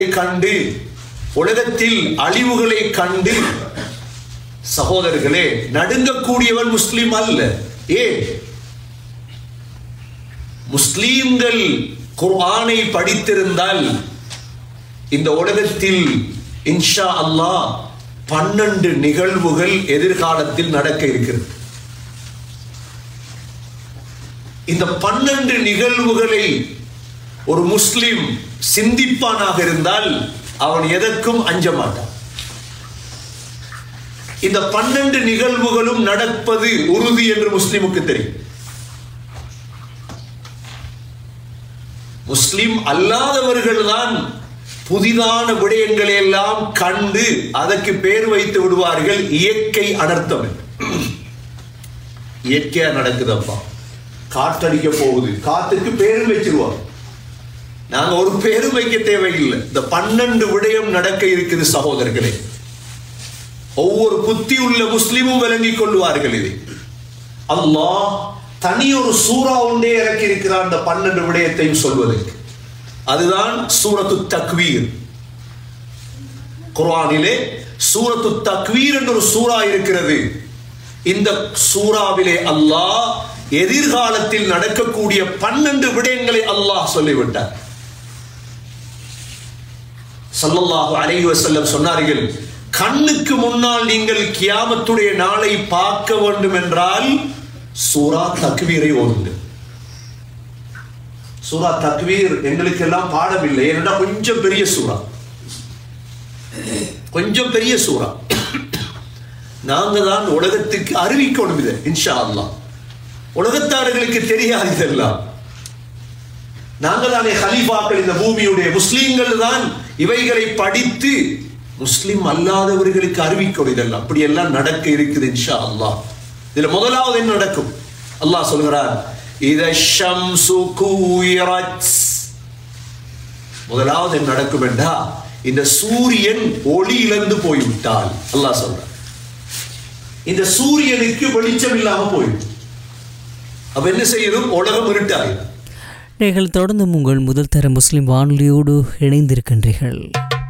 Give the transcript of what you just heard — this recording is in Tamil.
கண்டு உலகத்தில் அழிவுகளை கண்டு சகோதரர்களே நடுங்கக்கூடியவன் முஸ்லிம் அல்ல ஏன் முஸ்லீம்கள் குர்ஆனை படித்திருந்தால் இந்த உலகத்தில் இன்ஷா அல்லாஹ் பன்னெண்டு நிகழ்வுகள் எதிர்காலத்தில் நடக்க இருக்கிறது இந்த பன்னெண்டு நிகழ்வுகளை ஒரு முஸ்லிம் சிந்திப்பானாக இருந்தால் அவன் எதற்கும் அஞ்ச மாட்டான் இந்த பன்னெண்டு நிகழ்வுகளும் நடப்பது உறுதி என்று முஸ்லிமுக்கு தெரியும் முஸ்லிம் அல்லாதவர்கள் தான் புதிதான விடயங்களை எல்லாம் கண்டு அதற்கு பேர் வைத்து விடுவார்கள் இயற்கை அனர்த்தம் என்று. இயற்கையா நடக்குதப்பா காற்றடிக்க போகுது காத்துக்கு பேரும் வச்சிருவாங்க நாங்க ஒரு பேரும் வைக்க தேவையில்லை இந்த பன்னெண்டு விடயம் நடக்க இருக்குது சகோதரர்களே ஒவ்வொரு புத்தி உள்ள முஸ்லிமும் விளங்கிக் கொள்வார்கள் இதை அல்லாஹ் தனி ஒரு சூறா ஒன்றே இறக்கி இருக்கிறார் அந்த பன்னெண்டு விடயத்தையும் சொல்வதற்கு அதுதான் சூரத்து தக்வீர் குர்ஆனிலே சூரத்து தக்வீர் என்ற ஒரு சூறா இருக்கிறது இந்த சூறாவிலே அல்லாஹ் எதிர்காலத்தில் நடக்கக்கூடிய பன்னெண்டு விடயங்களை அல்லாஹ் சொல்லிவிட்டார் ஸல்லல்லாஹு அலைஹி வஸல்லம் சொன்னார்கள் கண்ணுக்கு முன்னால் நீங்கள் கியாமத்துடைய நாளை பார்க்க வேண்டும் என்றால் சூரா தக்வீரை ஓதுங்கள் சூரா தக்வீர் எங்களுக்கு எல்லாம் பாடமில்லை ஏன்னா கொஞ்சம் பெரிய சூறா கொஞ்சம் பெரிய சூறா நாங்க தான் உலகத்துக்கு அறிவிக்கணும் இதை இன்ஷா அல்லாஹ் உலகத்தார்களுக்கு தெரியாது இதெல்லாம் நாங்க தானே ஹலீஃபாக்கள் இந்த பூமியுடைய முஸ்லீம்கள் தான் இவைகளை படித்து முஸ்லிம் அல்லாதவர்களுக்கு அறிவிக்கணும் இதெல்லாம் அப்படி எல்லாம் நடக்க இருக்குது இன்ஷா அல்லாஹ் இதுல முதலாவது என்ன நடக்கும் அல்லாஹ் சொல்கிறார் இத ஷம்சு கூயிரத் முதலாவது என்ன நடக்கும் என்றா இந்த சூரியன் ஒளி இழந்து போய்விட்டால் அல்லாஹ் சொல்றார் இந்த சூரியனுக்கு வெளிச்சம் இல்லாம போயிடும் அப்ப என்ன செய்யணும் உலகம் இருட்டாயிடும் நீங்கள் தொடர்ந்தும் உங்கள் முதல் தர முஸ்லிம் வானொலியோடு இணைந்திருக்கின்றீர்கள்